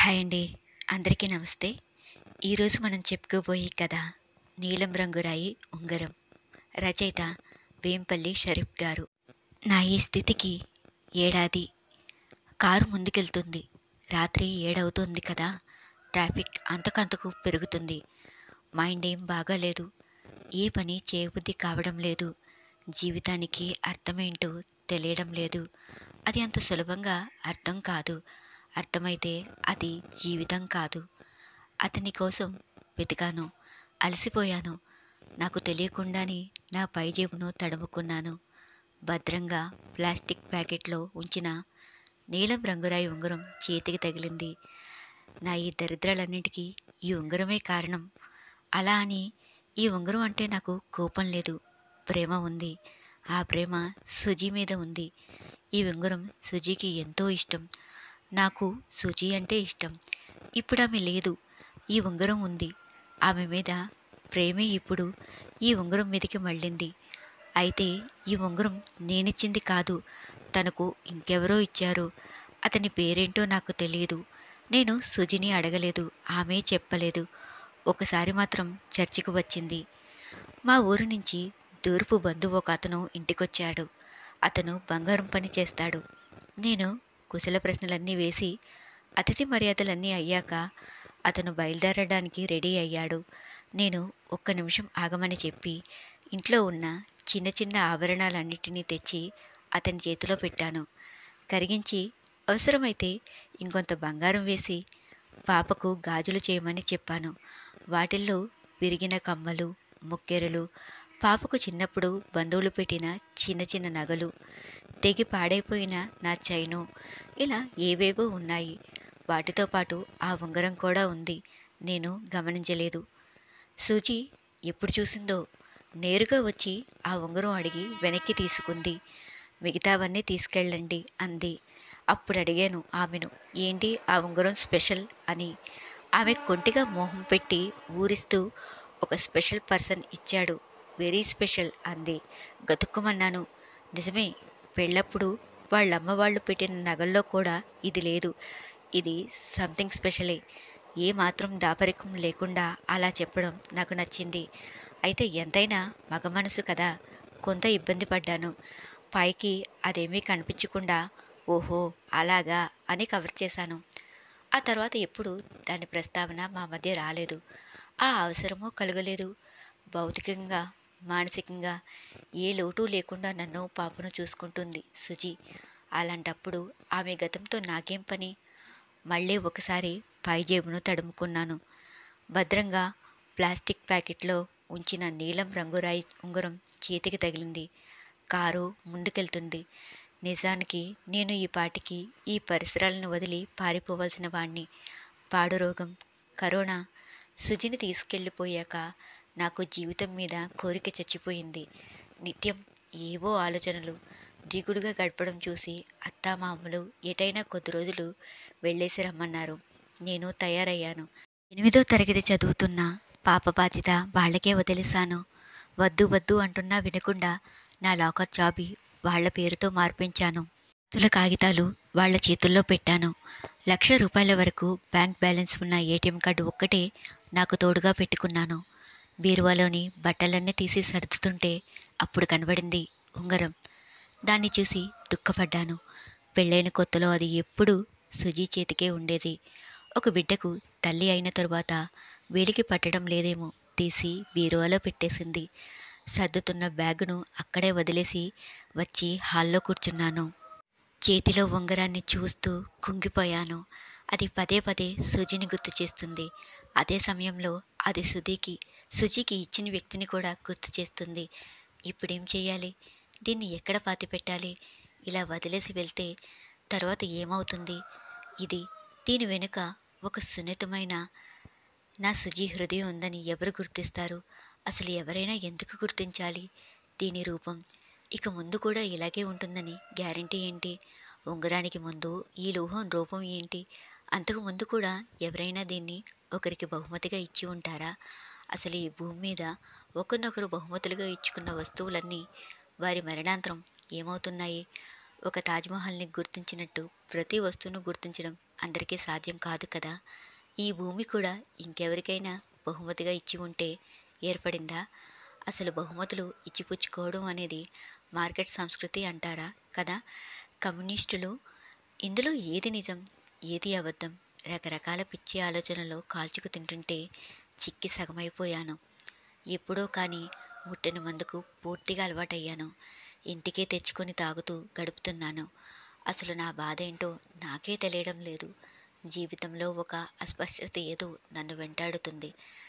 hi అండి అందరికీ నమస్తే ఈరోజు మనం చెప్పుకోబోయే కథ నీలం రంగు రాయి ఉంగరం రచయిత వేంపల్లి షరీఫ్ గారు నా ఈ స్థితికి ఏడాది కారు ముందుకెళ్తుంది రాత్రి ఏడవుతుంది కదా ట్రాఫిక్ అంతకంతకు పెరుగుతుంది మైండ్ ఏం బాగాలేదు ఏ పని చేయబుద్ధి కావడం లేదు జీవితానికి అర్థమేంటో తెలియడం లేదు అది అంత సులభంగా అర్థం కాదు అర్థమైతే అది జీవితం కాదు అతని కోసం వెతికాను అలసిపోయాను నాకు తెలియకుండానే నా పై జేబును తడుముకున్నాను భద్రంగా ప్లాస్టిక్ ప్యాకెట్లో ఉంచిన నీలం రంగురాయి ఉంగరం చేతికి తగిలింది నా ఈ దరిద్రాలన్నిటికీ ఈ ఉంగరమే కారణం అలా అని ఈ ఉంగరం అంటే నాకు కోపం లేదు ప్రేమ ఉంది ఆ ప్రేమ సుజీ మీద ఉంది ఈ ఉంగరం సుజీకి ఎంతో ఇష్టం నాకు సుజీ అంటే ఇష్టం ఇప్పుడు ఆమె లేదు ఈ ఉంగరం ఉంది ఆమె మీద ప్రేమే ఇప్పుడు ఈ ఉంగరం మీదకి మళ్ళింది అయితే ఈ ఉంగరం నేనిచ్చింది కాదు తనకు ఇంకెవరో ఇచ్చారు అతని పేరేంటో నాకు తెలియదు నేను సుజిని అడగలేదు ఆమె చెప్పలేదు ఒకసారి మాత్రం చర్చికి వచ్చింది మా ఊరు నుంచి దూరపు బంధువు ఒక అతను ఇంటికొచ్చాడు అతను బంగారం పని చేస్తాడు నేను కుశల ప్రశ్నలన్నీ వేసి అతిథి మర్యాదలన్నీ అయ్యాక అతను బయలుదేరడానికి రెడీ అయ్యాడు నేను ఒక్క నిమిషం ఆగమని చెప్పి ఇంట్లో ఉన్న చిన్న చిన్న ఆభరణాలన్నిటినీ తెచ్చి అతని చేతిలో పెట్టాను కరిగించి అవసరమైతే ఇంకొంత బంగారం వేసి పాపకు గాజులు చేయమని చెప్పాను వాటిల్లో విరిగిన కమ్మలు ముక్కెరలు పాపకు చిన్నప్పుడు బంధువులు పెట్టిన చిన్న చిన్న నగలు తెగి పాడైపోయిన నా చైను ఇలా ఏవేవో ఉన్నాయి వాటితో పాటు ఆ ఉంగరం కూడా ఉంది నేను గమనించలేదు సూజీ ఎప్పుడు చూసిందో నేరుగా వచ్చి ఆ ఉంగరం అడిగి వెనక్కి తీసుకుంది మిగతావన్నీ తీసుకెళ్ళండి అంది అప్పుడు అడిగాను ఆమెను ఏంటి ఆ ఉంగరం స్పెషల్ అని ఆమె కొంటిగా మోహం పెట్టి ఊరిస్తూ ఒక స్పెషల్ పర్సన్ ఇచ్చాడు వెరీ స్పెషల్ అంది గతుక్కుమన్నాను నిజమే పెళ్ళప్పుడు వాళ్ళమ్మ వాళ్ళు పెట్టిన నగల్లో కూడా ఇది లేదు ఇది సంథింగ్ స్పెషలే ఏ మాత్రం దాపరికం లేకుండా అలా చెప్పడం నాకు నచ్చింది అయితే ఎంతైనా మగ మనసు కదా కొంత ఇబ్బంది పడ్డాను పైకి అదేమీ కనిపించకుండా ఓహో అలాగా అని కవర్ చేశాను ఆ తర్వాత ఎప్పుడు దాని ప్రస్తావన మా మధ్య రాలేదు ఆ అవసరమూ కలగలేదు భౌతికంగా మానసికంగా ఏ లోటు లేకుండా నన్ను పాపను చూసుకుంటుంది సుజీ అలాంటప్పుడు ఆమె గతంతో నాకేం పని మళ్ళీ ఒకసారి పై జేబును తడుముకున్నాను భద్రంగా ప్లాస్టిక్ ప్యాకెట్లో ఉంచిన నీలం రంగురాయి ఉంగరం చేతికి తగిలింది కారు ముందుకెళ్తుంది నిజానికి నేను ఈ పాటికి ఈ పరిసరాలను వదిలి పారిపోవలసిన వాణ్ణి పాడు రోగం కరోనా సుజిని తీసుకెళ్ళిపోయాక నాకు జీవితం మీద కోరిక చచ్చిపోయింది నిత్యం ఏవో ఆలోచనలు దిగుడుగా గడపడం చూసి అత్తామామలు ఎటైనా కొద్ది రోజులు వెళ్ళేసి రమ్మన్నారు నేను తయారయ్యాను ఎనిమిదో తరగతి చదువుతున్న పాప బాధ్యత వాళ్ళకే వదిలేశాను వద్దు వద్దు అంటున్నా వినకుండా నా లాకర్ చాబీ వాళ్ల పేరుతో మార్పించాను తుల కాగితాలు వాళ్ళ చేతుల్లో పెట్టాను లక్ష రూపాయల వరకు బ్యాంక్ బ్యాలెన్స్ ఉన్న ఏటీఎం కార్డు ఒక్కటే నాకు తోడుగా పెట్టుకున్నాను బీరువాలోని బట్టలన్నీ తీసి సర్దుతుంటే అప్పుడు కనబడింది ఉంగరం దాన్ని చూసి దుఃఖపడ్డాను పెళ్ళైన కొత్తలో అది ఎప్పుడూ సుజీ చేతికే ఉండేది ఒక బిడ్డకు తల్లి అయిన తరువాత వేలికి పట్టడం లేదేమో తీసి బీరువాలో పెట్టేసింది సర్దుతున్న బ్యాగును అక్కడే వదిలేసి వచ్చి హాల్లో కూర్చున్నాను చేతిలో ఉంగరాన్ని చూస్తూ కుంగిపోయాను అది పదే పదే సుజిని గుర్తు చేస్తుంది అదే సమయంలో అది సుధీకి సుజీకి ఇచ్చిన వ్యక్తిని కూడా గుర్తు చేస్తుంది ఇప్పుడేం చేయాలి దీన్ని ఎక్కడ పాతి పెట్టాలి ఇలా వదిలేసి వెళ్తే తర్వాత ఏమవుతుంది ఇది దీని వెనుక ఒక సున్నితమైన నా సుజీ హృదయం ఉందని ఎవరు గుర్తిస్తారు అసలు ఎవరైనా ఎందుకు గుర్తించాలి దీని రూపం ఇక ముందు కూడా ఇలాగే ఉంటుందని గ్యారంటీ ఏంటి ఉంగరానికి ముందు ఈ లోహం రూపం ఏంటి అంతకు ముందు కూడా ఎవరైనా దీన్ని ఒకరికి బహుమతిగా ఇచ్చి ఉంటారా అసలు ఈ భూమి మీద ఒకరినొకరు బహుమతులుగా ఇచ్చుకున్న వస్తువులన్నీ వారి మరణాంతరం ఏమవుతున్నాయి ఒక తాజ్మహల్ని గుర్తించినట్టు ప్రతి వస్తువును గుర్తించడం అందరికీ సాధ్యం కాదు కదా ఈ భూమి కూడా ఇంకెవరికైనా బహుమతిగా ఇచ్చి ఉంటే ఏర్పడిందా అసలు బహుమతులు ఇచ్చిపుచ్చుకోవడం అనేది మార్కెట్ సంస్కృతి అంటారా కదా కమ్యూనిస్టులు ఇందులో ఏది నిజం ఏది అబద్ధం రకరకాల పిచ్చి ఆలోచనలో కాల్చుకు తింటుంటే చిక్కి సగమైపోయాను ఎప్పుడో కానీ ముట్టిన మందుకు పూర్తిగా అలవాటయ్యాను ఇంటికే తెచ్చుకొని తాగుతూ గడుపుతున్నాను అసలు నా బాధ ఏంటో నాకే తెలియడం లేదు జీవితంలో ఒక అస్పష్టత ఏదో నన్ను వెంటాడుతుంది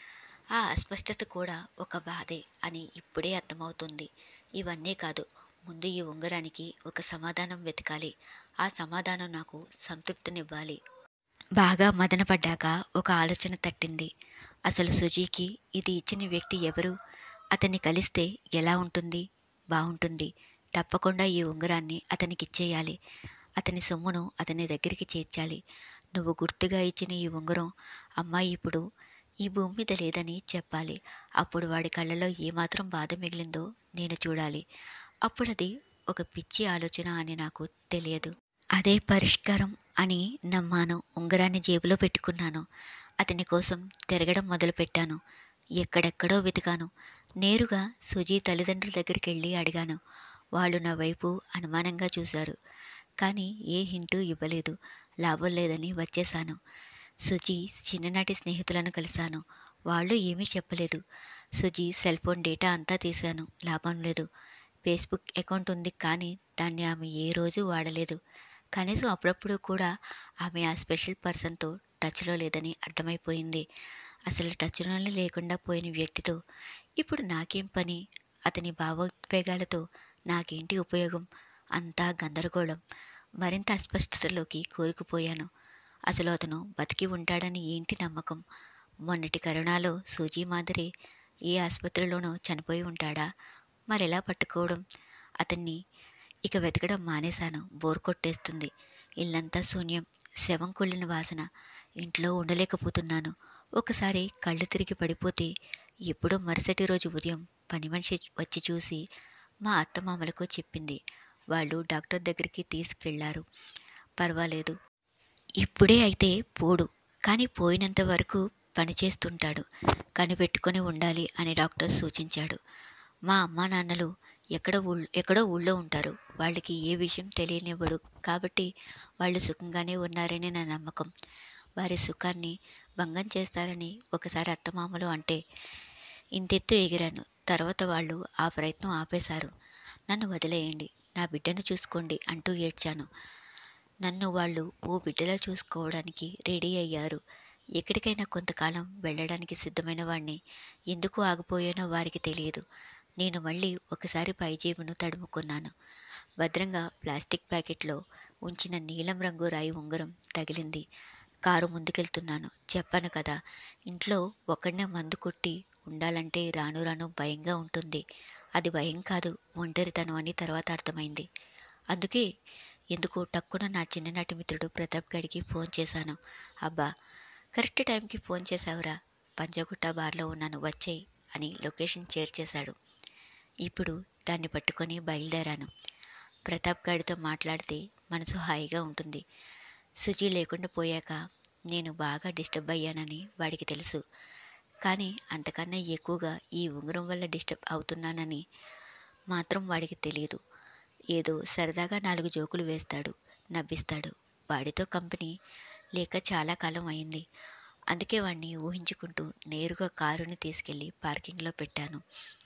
ఆ అస్పష్టత కూడా ఒక బాధే అని ఇప్పుడే అర్థమవుతుంది ఇవన్నీ కాదు ముందు ఈ ఉంగరానికి ఒక సమాధానం వెతకాలి ఆ సమాధానం నాకు సంతృప్తినివ్వాలి బాగా మదనపడ్డాక ఒక ఆలోచన తట్టింది అసలు సుజీకి ఇది ఇచ్చిన వ్యక్తి ఎవరు అతన్ని కలిస్తే ఎలా ఉంటుంది బాగుంటుంది తప్పకుండా ఈ ఉంగరాన్ని అతనికి ఇచ్చేయాలి అతని సొమ్మును అతని దగ్గరికి చేర్చాలి నువ్వు గుర్తుగా ఇచ్చిన ఈ ఉంగరం అమ్మాయి ఇప్పుడు ఈ భూమి మీద లేదని చెప్పాలి అప్పుడు వాడి కళ్ళలో ఏమాత్రం బాధ మిగిలిందో నేను చూడాలి అప్పుడది ఒక పిచ్చి ఆలోచన అని నాకు తెలియదు అదే పరిష్కారం అని నమ్మాను ఉంగరాన్ని జేబులో పెట్టుకున్నాను అతని కోసం తిరగడం మొదలుపెట్టాను ఎక్కడెక్కడో వెతికాను నేరుగా సుజీ తల్లిదండ్రుల దగ్గరికి వెళ్ళి అడిగాను వాళ్ళు నా వైపు అనుమానంగా చూశారు కానీ ఏ హింటూ ఇవ్వలేదు లాభం లేదని వచ్చేశాను సుజీ చిన్ననాటి స్నేహితులను కలిశాను వాళ్ళు ఏమీ చెప్పలేదు సుజీ సెల్ ఫోన్ డేటా అంతా తీశాను లాభం లేదు ఫేస్బుక్ అకౌంట్ ఉంది కానీ దాన్ని ఆమె ఏ రోజు వాడలేదు కనీసం అప్పుడప్పుడు కూడా ఆమె ఆ స్పెషల్ పర్సన్తో టచ్లో లేదని అర్థమైపోయింది అసలు టచ్లోనే లేకుండా పోయిన వ్యక్తితో ఇప్పుడు నాకేం పని అతని భావోద్వేగాలతో నాకేంటి ఉపయోగం అంతా గందరగోళం మరింత అస్పష్టతలోకి కోరుకుపోయాను అసలు అతను బతికి ఉంటాడని ఏంటి నమ్మకం మొన్నటి కరోనాలో సూజీ మాదిరి ఏ ఆసుపత్రిలోనో చనిపోయి ఉంటాడా మరెలా పట్టుకోవడం అతన్ని ఇక వెతకడం మానేశాను బోర్ కొట్టేస్తుంది ఇల్లంతా శూన్యం శవం కొల్లిన వాసన ఇంట్లో ఉండలేకపోతున్నాను ఒకసారి కళ్ళు తిరిగి పడిపోతే ఎప్పుడో మరుసటి రోజు ఉదయం పని మనిషి వచ్చి చూసి మా అత్తమామలకు చెప్పింది వాళ్ళు డాక్టర్ దగ్గరికి తీసుకెళ్లారు పర్వాలేదు ఇప్పుడే అయితే పోడు కానీ పోయినంత వరకు పనిచేస్తుంటాడు కనిపెట్టుకొని ఉండాలి అని డాక్టర్ సూచించాడు మా అమ్మా నాన్నలు ఎక్కడ ఊళ్ళో ఎక్కడో ఊళ్ళో ఉంటారు వాళ్ళకి ఏ విషయం తెలియనివ్వడు కాబట్టి వాళ్ళు సుఖంగానే ఉన్నారని నా నమ్మకం వారి సుఖాన్ని భంగం చేస్తారని ఒకసారి అత్తమామలు అంటే ఇంతెత్తు ఎగిరాను తర్వాత వాళ్ళు ఆ ప్రయత్నం ఆపేశారు నన్ను వదిలేయండి నా బిడ్డను చూసుకోండి అంటూ ఏడ్చాను నన్ను వాళ్ళు ఓ బిడ్డలా చూసుకోవడానికి రెడీ అయ్యారు ఎక్కడికైనా కొంతకాలం వెళ్ళడానికి సిద్ధమైన వాణ్ణి ఎందుకు ఆగిపోయానో వారికి తెలియదు నేను మళ్ళీ ఒకసారి పైజేబును తడుముకున్నాను భద్రంగా ప్లాస్టిక్ ప్యాకెట్లో ఉంచిన నీలం రంగు రాయి ఉంగరం తగిలింది కారు ముందుకెళ్తున్నాను చెప్పాను కదా ఇంట్లో ఒక్కడనే మందు కొట్టి ఉండాలంటే రాను రాను భయంగా ఉంటుంది అది భయం కాదు ఒంటరితనం అని తర్వాత అర్థమైంది అందుకే ఎందుకో టక్కున నా చిన్ననాటి మిత్రుడు ప్రతాప్ గడికి ఫోన్ చేశాను అబ్బా కరెక్ట్ టైంకి ఫోన్ చేశావురా పంజగుట్ట బార్లో ఉన్నాను వచ్చేయి అని లొకేషన్ షేర్ చేశాడు ఇప్పుడు దాన్ని పట్టుకొని బయలుదేరాను ప్రతాప్ గాడితో మాట్లాడితే మనసు హాయిగా ఉంటుంది సుజీ లేకుండా పోయాక నేను బాగా డిస్టర్బ్ అయ్యానని వాడికి తెలుసు కానీ అంతకన్నా ఎక్కువగా ఈ ఉంగరం వల్ల డిస్టర్బ్ అవుతున్నానని మాత్రం వాడికి తెలియదు ఏదో సరదాగా నాలుగు జోకులు వేస్తాడు నవ్విస్తాడు వాడితో కంపెనీ లేక చాలా కాలం అయింది అందుకే వాడిని ఊహించుకుంటూ నేరుగా కారుని తీసుకెళ్లి పార్కింగ్లో పెట్టాను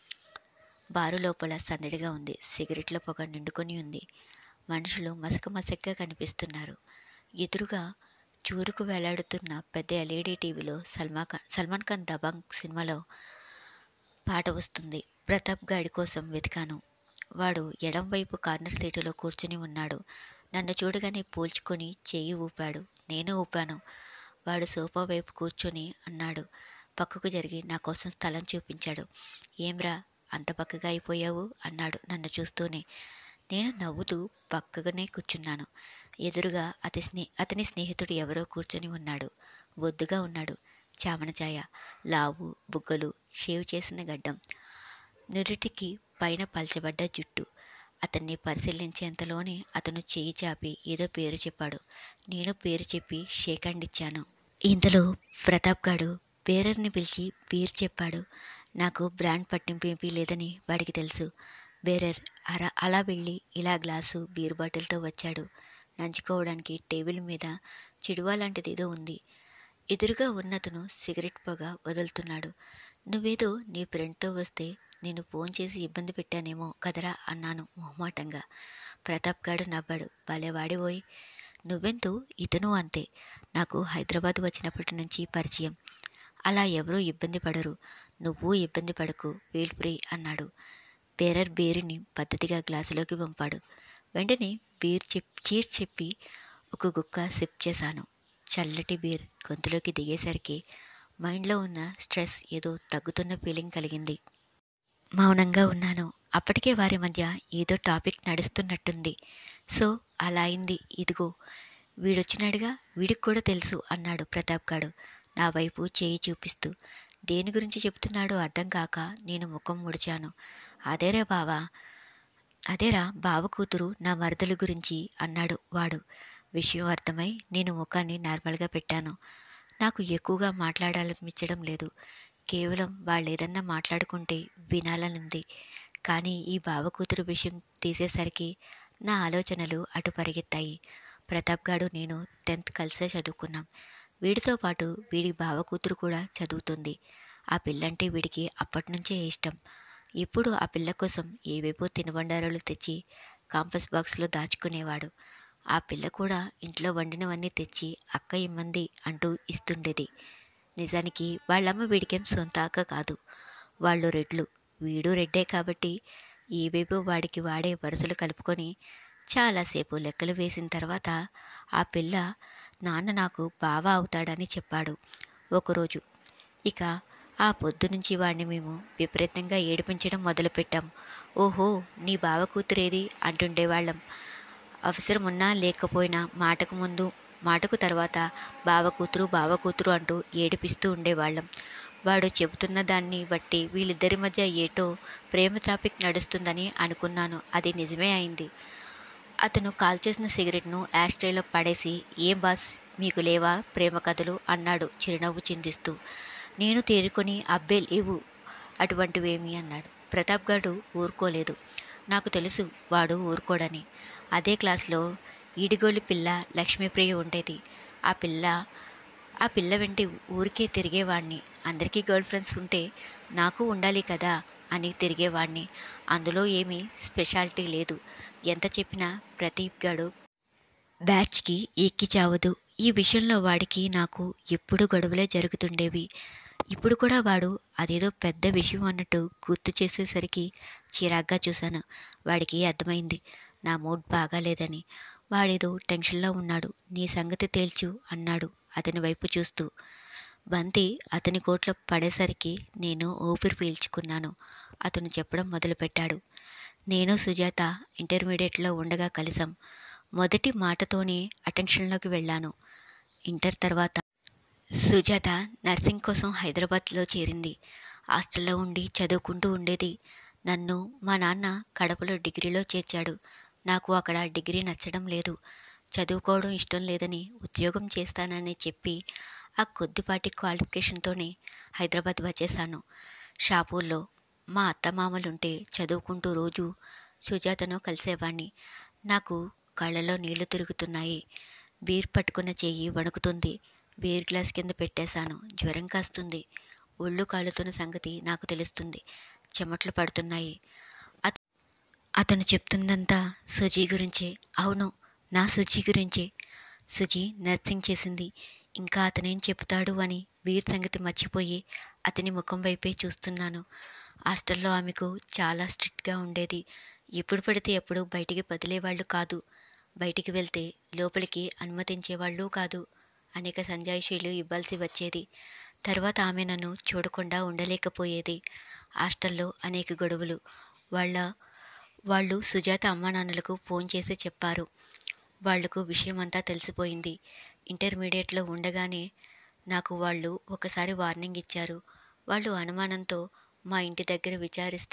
బారు లోపల సందడిగా ఉంది సిగరెట్ల పొగ నిండుకొని ఉంది మనుషులు మసక మసగ్గా కనిపిస్తున్నారు ఎదురుగా చూరుకు వేలాడుతున్న పెద్ద ఎల్ఈడి టీవీలో సల్మా ఖాన్ సల్మాన్ ఖాన్ దబాంగ్ సినిమాలో పాట వస్తుంది ప్రతాప్ గాడి కోసం వెతికాను వాడు ఎడం వైపు కార్నర్ సీటులో కూర్చుని ఉన్నాడు నన్ను చూడగానే పోల్చుకొని చెయ్యి ఊపాడు నేను ఊపాను వాడు సోఫా వైపు కూర్చొని అన్నాడు పక్కకు జరిగి నా కోసం స్థలం చూపించాడు ఏమ్రా అంత పక్కగా అయిపోయావు అన్నాడు నన్ను చూస్తూనే నేను నవ్వుతూ పక్కగానే కూర్చున్నాను ఎదురుగా అతి స్నే అతని స్నేహితుడు ఎవరో కూర్చొని ఉన్నాడు బొద్దుగా ఉన్నాడు చామనఛాయ లావు బుగ్గలు షేవ్ చేసిన గడ్డం నురిటికి పైన పల్చబడ్డ జుట్టు అతన్ని పరిశీలించేంతలోనే అతను చేయి చాపి ఏదో పేరు చెప్పాడు నేను పేరు చెప్పి షేక్ హ్యాండ్ ఇచ్చాను ఇంతలో ప్రతాప్ గాడు బేరర్ని పిలిచి పేరు చెప్పాడు నాకు బ్రాండ్ పట్టింపు ఏమీ లేదని వాడికి తెలుసు బేరర్ అలా అలా వెళ్ళి ఇలా గ్లాసు బీర్ బాటిల్తో వచ్చాడు నంచుకోవడానికి టేబుల్ మీద చిడువా లాంటిది ఏదో ఉంది ఎదురుగా ఉన్నతను సిగరెట్ పొగ వదులుతున్నాడు నువ్వేదో నీ ఫ్రెండ్తో వస్తే నేను ఫోన్ చేసి ఇబ్బంది పెట్టానేమో కదరా అన్నాను మొహమాటంగా ప్రతాప్ గాడు నవ్వాడు భలేవాడిపోయి నువ్వెంతూ ఇతను అంతే నాకు హైదరాబాద్ వచ్చినప్పటి నుంచి పరిచయం అలా ఎవరూ ఇబ్బంది పడరు నువ్వు ఇబ్బంది పడకు వీల్ ఫ్రీ అన్నాడు బేరర్ బీరుని పద్ధతిగా గ్లాసులోకి పంపాడు వెంటనే బీర్ చెప్ చీర్ చెప్పి ఒక గుక్క సిప్ చేశాను చల్లటి బీర్ గొంతులోకి దిగేసరికి మైండ్లో ఉన్న స్ట్రెస్ ఏదో తగ్గుతున్న ఫీలింగ్ కలిగింది మౌనంగా ఉన్నాను అప్పటికే వారి మధ్య ఏదో టాపిక్ నడుస్తున్నట్టుంది సో అలా అయింది ఇదిగో వీడొచ్చినాడుగా వీడికి కూడా తెలుసు అన్నాడు ప్రతాప్ గాడు నా వైపు చేయి చూపిస్తూ దేని గురించి చెప్తున్నాడో అర్థం కాక నేను ముఖం ముడిచాను అదేరా బావా అదేరా బావ కూతురు నా మరదలు గురించి అన్నాడు వాడు విషయం అర్థమై నేను ముఖాన్ని నార్మల్గా పెట్టాను నాకు ఎక్కువగా మాట్లాడాలనిపించడం లేదు కేవలం వాళ్ళు ఏదన్నా మాట్లాడుకుంటే వినాలనుంది కానీ ఈ బావ కూతురు విషయం తీసేసరికి నా ఆలోచనలు అటు పరిగెత్తాయి ప్రతాప్ గాడు నేను టెన్త్ కలిసే చదువుకున్నాం వీడితో పాటు వీడి బావ కూతురు కూడా చదువుతుంది ఆ పిల్లంటే వీడికి అప్పటి నుంచే ఇష్టం ఇప్పుడు ఆ పిల్ల కోసం ఏవేవో తినుబండారాలు తెచ్చి కాంపస్ బాక్స్లో దాచుకునేవాడు ఆ పిల్ల కూడా ఇంట్లో వండినవన్నీ తెచ్చి అక్క ఇమ్మంది అంటూ ఇస్తుండేది నిజానికి వాళ్ళమ్మ వీడికేం సొంత అక్క కాదు వాళ్ళు రెడ్లు వీడు రెడ్డే కాబట్టి ఏవేవో వాడికి వాడే వరుసలు కలుపుకొని చాలాసేపు లెక్కలు వేసిన తర్వాత ఆ పిల్ల నాన్న నాకు బావ అవుతాడని చెప్పాడు ఒకరోజు ఇక ఆ పొద్దు నుంచి వాడిని మేము విపరీతంగా ఏడిపించడం మొదలుపెట్టాం ఓహో నీ బావ కూతురేది అంటుండేవాళ్ళం అవసరం ఉన్నా లేకపోయినా మాటకు ముందు మాటకు తర్వాత బావ కూతురు బావ కూతురు అంటూ ఏడిపిస్తూ ఉండేవాళ్ళం వాడు చెబుతున్న దాన్ని బట్టి వీళ్ళిద్దరి మధ్య ఏటో ప్రేమ ట్రాఫిక్ నడుస్తుందని అనుకున్నాను అది నిజమే అయింది అతను కాల్ చేసిన సిగరెట్ను యాస్ట్రేలో పడేసి ఏం బాస్ మీకు లేవా ప్రేమ కథలు అన్నాడు చిరునవ్వు చిందిస్తూ నేను తేరుకొని అబ్బే లేవు అటువంటివేమి అన్నాడు ప్రతాప్ గారు ఊరుకోలేదు నాకు తెలుసు వాడు ఊరుకోడని అదే క్లాస్లో ఈడిగోలి పిల్ల లక్ష్మీప్రియ ఉండేది ఆ పిల్ల ఆ పిల్ల వెంటి ఊరికే తిరిగేవాడిని అందరికీ గర్ల్ ఫ్రెండ్స్ ఉంటే నాకు ఉండాలి కదా అని తిరిగేవాడిని అందులో ఏమీ స్పెషాలిటీ లేదు ఎంత చెప్పినా ప్రదీప్ గాడు బ్యాచ్కి ఎక్కి చావదు ఈ విషయంలో వాడికి నాకు ఎప్పుడు గొడవలే జరుగుతుండేవి ఇప్పుడు కూడా వాడు అదేదో పెద్ద విషయం అన్నట్టు గుర్తు చేసేసరికి చిరాగ్గా చూశాను వాడికి అర్థమైంది నా మూడ్ బాగాలేదని వాడేదో టెన్షన్లో ఉన్నాడు నీ సంగతి తేల్చు అన్నాడు అతని వైపు చూస్తూ బంతి అతని కోట్లో పడేసరికి నేను ఊపిరి పీల్చుకున్నాను అతను చెప్పడం మొదలుపెట్టాడు నేను సుజాత ఇంటర్మీడియట్లో ఉండగా కలిసాం మొదటి మాటతోనే అటెన్షన్లోకి వెళ్ళాను ఇంటర్ తర్వాత సుజాత నర్సింగ్ కోసం హైదరాబాద్లో చేరింది హాస్టల్లో ఉండి చదువుకుంటూ ఉండేది నన్ను మా నాన్న కడపలో డిగ్రీలో చేర్చాడు నాకు అక్కడ డిగ్రీ నచ్చడం లేదు చదువుకోవడం ఇష్టం లేదని ఉద్యోగం చేస్తానని చెప్పి ఆ కొద్దిపాటి క్వాలిఫికేషన్తోనే హైదరాబాద్ వచ్చేసాను షాపూర్లో మా అత్తమామలుంటే చదువుకుంటూ రోజు సుజాతను కలిసేవాణ్ణి నాకు కళ్ళలో నీళ్లు తిరుగుతున్నాయి బీర్ పట్టుకున్న చెయ్యి వణుకుతుంది బీర్ గ్లాస్ కింద పెట్టేశాను జ్వరం కాస్తుంది ఒళ్ళు కాలుతున్న సంగతి నాకు తెలుస్తుంది చెమట్లు పడుతున్నాయి అత- అతను చెప్తుందంతా సుజీ గురించే అవును నా సుజీ గురించే సుజీ నర్సింగ్ చేసింది ఇంకా అతనేం చెప్తాడు అని వీర్ సంగతి మర్చిపోయి అతని ముఖం వైపే చూస్తున్నాను హాస్టల్లో ఆమెకు చాలా స్ట్రిక్ట్గా ఉండేది ఎప్పుడు పడితే ఎప్పుడు బయటికి వదిలేవాళ్ళు కాదు బయటికి వెళ్తే లోపలికి అనుమతించేవాళ్ళు కాదు అనేక సంజాయిషీలు ఇవ్వాల్సి వచ్చేది తర్వాత ఆమె నన్ను చూడకుండా ఉండలేకపోయేది హాస్టల్లో అనేక గొడవలు వాళ్ళ వాళ్ళు సుజాత అమ్మానాన్నలకు ఫోన్ చేసి చెప్పారు వాళ్లకు విషయమంతా తెలిసిపోయింది ఇంటర్మీడియట్లో ఉండగానే నాకు వాళ్ళు ఒకసారి వార్నింగ్ ఇచ్చారు వాళ్ళు అనుమానంతో మా ఇంటి దగ్గర విచారిస్తే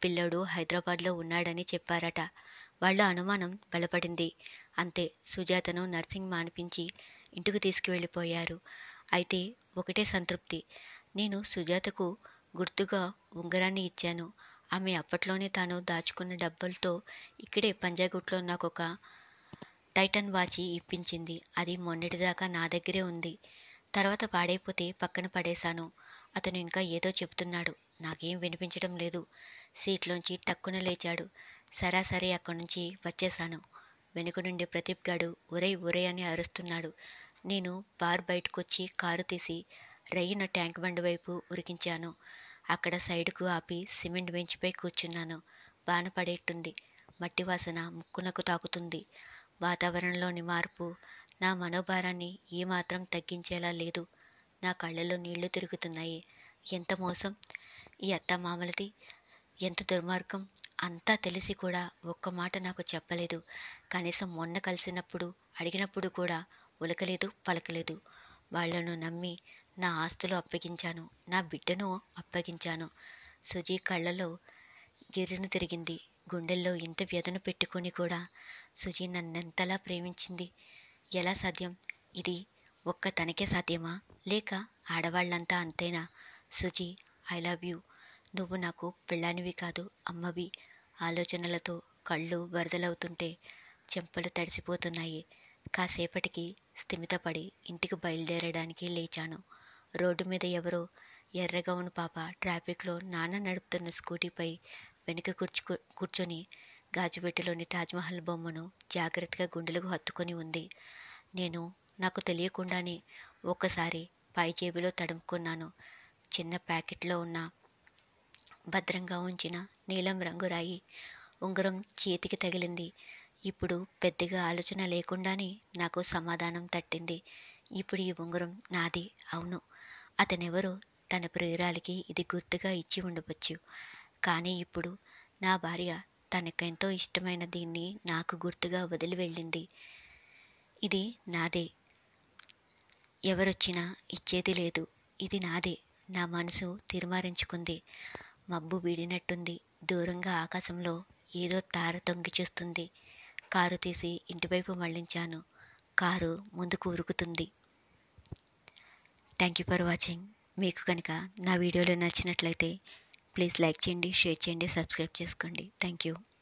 పిల్లోడు హైదరాబాద్లో ఉన్నాడని చెప్పారట వాళ్ళ అనుమానం బలపడింది అంతే సుజాతను నర్సింగ్ మానిపించి ఇంటికి తీసుకువెళ్ళిపోయారు అయితే ఒకటే సంతృప్తి నేను సుజాతకు గుర్తుగా ఉంగరాన్ని ఇచ్చాను ఆమె అప్పట్లోనే తాను దాచుకున్న డబ్బులతో ఇక్కడే పంజాగుట్లో నాకు ఒక టైటన్ వాచి ఇప్పించింది అది మొన్నటిదాకా నా దగ్గరే ఉంది తర్వాత పాడైపోతే పక్కన పడేశాను అతను ఇంకా ఏదో చెప్తున్నాడు నాకేం వినిపించడం లేదు సీట్లోంచి టక్కున లేచాడు సరాసరి అక్కడి నుంచి వచ్చేశాను వెనుక నుండి ప్రదీప్ గాడు ఒరై ఒరై అని అరుస్తున్నాడు నేను బార్ బయటకొచ్చి కారు తీసి రయ్యిన ట్యాంక్ బండ్ వైపు ఉరికించాను అక్కడ సైడ్కు ఆపి సిమెంట్ బెంచ్పై కూర్చున్నాను బాన పడేట్టుంది మట్టి వాసన ముక్కునకు తాకుతుంది వాతావరణంలోని మార్పు నా మనోభారాన్ని ఏమాత్రం తగ్గించేలా లేదు నా కళ్ళలో నీళ్లు తిరుగుతున్నాయి ఎంత మోసం ఈ అత్తమామలది ఎంత దుర్మార్గం అంతా తెలిసి కూడా ఒక్క మాట నాకు చెప్పలేదు కనీసం మొన్న కలిసినప్పుడు అడిగినప్పుడు కూడా ఉలకలేదు పలకలేదు వాళ్లను నమ్మి నా ఆస్తులు అప్పగించాను నా బిడ్డను అప్పగించాను సుజీ కళ్ళలో గిర్రెను తిరిగింది గుండెల్లో ఇంత వ్యధను పెట్టుకొని కూడా సుజీ నన్నెంతలా ప్రేమించింది ఎలా సాధ్యం ఇది ఒక్క తనకే సాధ్యమా లేక ఆడవాళ్ళంతా అంతేనా సుజీ ఐ లవ్ యూ నువ్వు నాకు పెళ్ళానివి కాదు అమ్మవి ఆలోచనలతో కళ్ళు వరదలవుతుంటే చెంపలు తడిసిపోతున్నాయి కాసేపటికి స్థిమితపడి ఇంటికి బయలుదేరడానికి లేచాను రోడ్డు మీద ఎవరో ఎర్రగౌను పాప ట్రాఫిక్లో నాన్న నడుపుతున్న స్కూటీపై వెనుక కూర్చు కూర్చొని గాజుపెట్టెలోని తాజ్మహల్ బొమ్మను జాగ్రత్తగా గుండెలకు హత్తుకొని ఉంది నేను నాకు తెలియకుండానే ఒక్కసారి పై జేబులో తడుముకున్నాను చిన్న ప్యాకెట్లో ఉన్న భద్రంగా ఉంచిన నీలం రంగు రాయి ఉంగరం చేతికి తగిలింది ఇప్పుడు పెద్దగా ఆలోచన లేకుండానే నాకు సమాధానం తట్టింది ఇప్పుడు ఈ ఉంగరం నాది అవును అతనెవరో తన ప్రియురాలికి ఇది గుర్తుగా ఇచ్చి ఉండవచ్చు కానీ ఇప్పుడు నా భార్య తనకెంతో ఇష్టమైన దీన్ని నాకు గుర్తుగా వదిలి వెళ్ళింది ఇది నాదే ఎవరొచ్చినా ఇచ్చేది లేదు ఇది నాదే నా మనసు తీర్మానించుకుంది మబ్బు వీడినట్టుంది దూరంగా ఆకాశంలో ఏదో తార తొంగి చూస్తుంది కారు తీసి ఇంటివైపు మళ్ళించాను కారు ముందుకు ఉరుకుతుంది థ్యాంక్ యూ ఫర్ వాచింగ్ మీకు కనుక నా వీడియోలు నచ్చినట్లయితే ప్లీజ్ లైక్ చేయండి షేర్ చేయండి సబ్స్క్రైబ్ చేసుకోండి థ్యాంక్ యూ